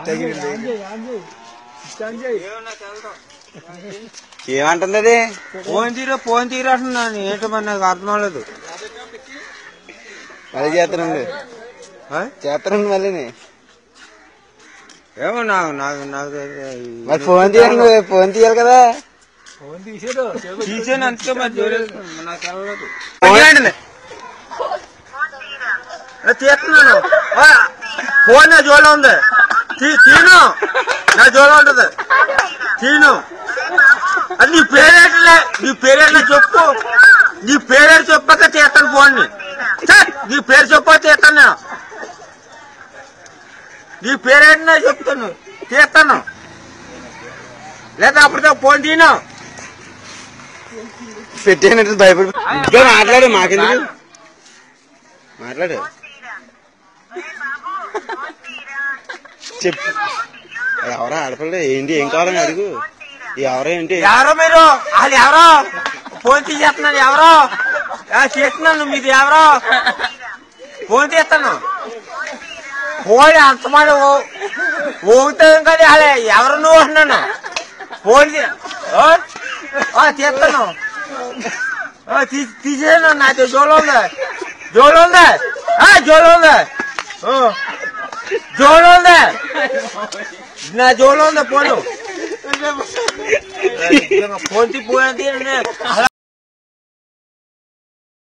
తగిలింది ఏమంటుంది అది ఫోన్ తీరా ఫోన్ తీరాటున్నాను ఏంటో మరి నాకు అర్థం అవ్వలేదు మళ్ళీ చేస్తానండి ఆ? చేస్తానండి మళ్ళీ ఏమో నాకు నాకు నాకు మరి ఫోన్ తీయండి ఫోన్ తీయాలి కదా తీసాను అంతే మరి చూడలేదు నాకు తెలవలేదు ఏంటండి? ఏ, తీస్తున్నాను ఆ, ఫోన్ నా జోలో ఉంది తీ- తీను నా జోలో ఉంటది తీను అది నీ పేరేట్లే నీ పేరేట్లే చెప్పు నీ పేరేడు చెప్పక తీస్తాను ఫోన్ ని ఛే, నీ పేరు చెప్పక తీస్తాను నేను నీ పేరేంటో చెప్తాను తీస్తాను లేదా అప్పటితో ఫోన్ తీను పెట్టేనట్టు భయపడి ఇంకా మాట్లాడు మాకెందుకు మాట్లాడు చెప్పు ఎవరో ఆడపిల్ల ఏంటి ఏం కావాలని అడుగు ఎవరో ఏంటి ఎవరో మీరు వాళ్ళు ఎవరో ఫోన్ తీసేస్తున్నాను ఎవరో ఆ, చేస్తున్నాను మీది ఎవరో ఫోన్ తీస్తాను ఫోన్ అంతమంది ఊగుతాం కదా అలా ఎవరు నువ్వు అంటున్నాను ఫోన్ తీ- ఓ? ఆ, తీస్తాను ఆ, తీ- తీసేను నాతో జోలో ఉంది జోలో ఉంది ఆ, జోలో ఉంది ఓ. జోలో ఉంది నా జోలో ఉంది ఫోను ఫోన్ తీ ఫోన్ తీ